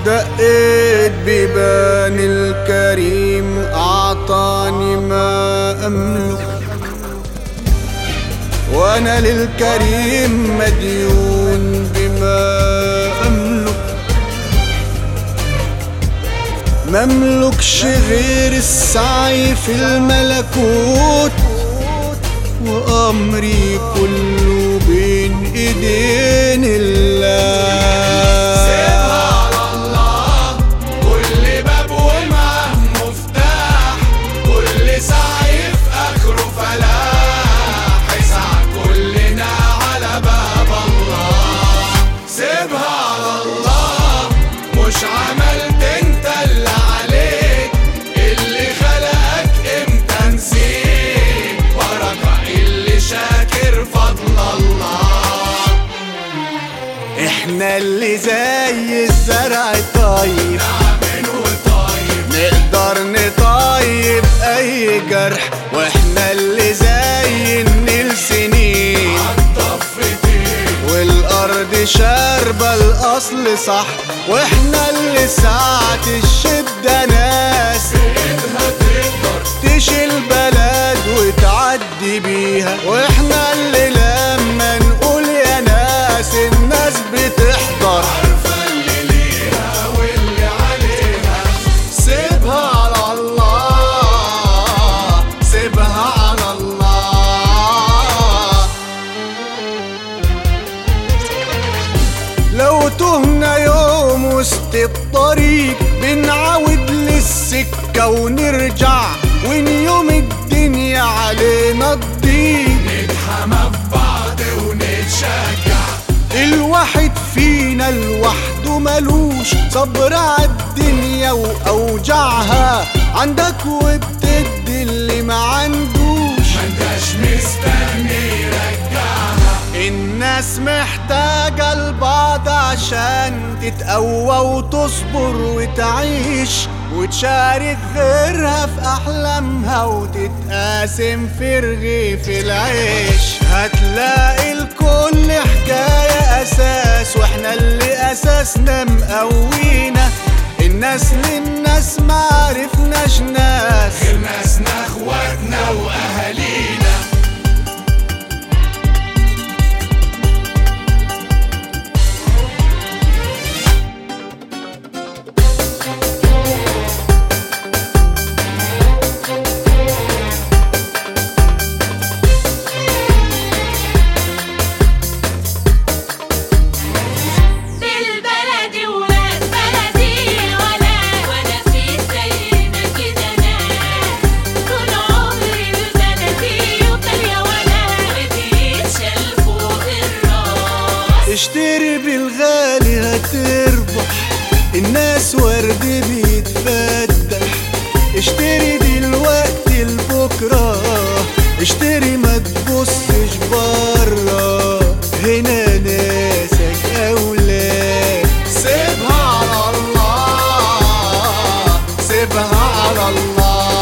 دقيت ببان الكريم أعطاني ما أملك وأنا للكريم مديون بما أملك مملكش غير السعي في الملكوت وأمري كله بين إيدين الله سيبها على الله كل باب ومعه مفتاح كل سعي في اخره فلاح يسعى كلنا على باب الله سيبها على الله مش عملت انت اللي عليك اللي خلقك امتى نسيت بركة اللي شاكر فضل الله احنا اللي زي الزرع الطيب نعمل وطيب نقدر نطيب اي جرح واحنا اللي زي النيل سنين عالضفتين والارض شاربة الاصل صح واحنا اللي ساعة الشدة ناس بإيدها تقدر تشيل بلد وتعدي بيها واحنا اللي لما نقول يا ناس الناس بتحضر عارفة اللي ليها واللي عليها سيبها على الله سيبها على الله لو تهنا يوم وسط الطريق بنعود للسكة ونرجع وين يوم الدنيا علينا تضيق نتحمى في بعض ونتشجع الواحد فينا لوحده ملوش صبر عالدنيا وأوجعها عندك وبتدي اللي ما عندوش منتاش مستني يرجعها الناس محتاجة لبعض عشان تتقوى وتصبر وتعيش وتشارك غيرها في أحلامها وتتقاسم في رغيف العيش هتلاقي الكل حكاية أساس وإحنا اللي أساسنا مقوينا الناس للناس معرفناش ناس غير ناسنا اخواتنا واهالينا بالبلدي ولاد بلدي ولا ولا في زينا كده ناس طول عمري البلدي يفضل يا ولا بيتشال فوق الراس اشتري بالغالي هتربح الناس ورد بيتفتح اشتري دلوقتي لبكرة اشتري ما تبصش برا هنا ناسك اولاد سيبها على الله سيبها على الله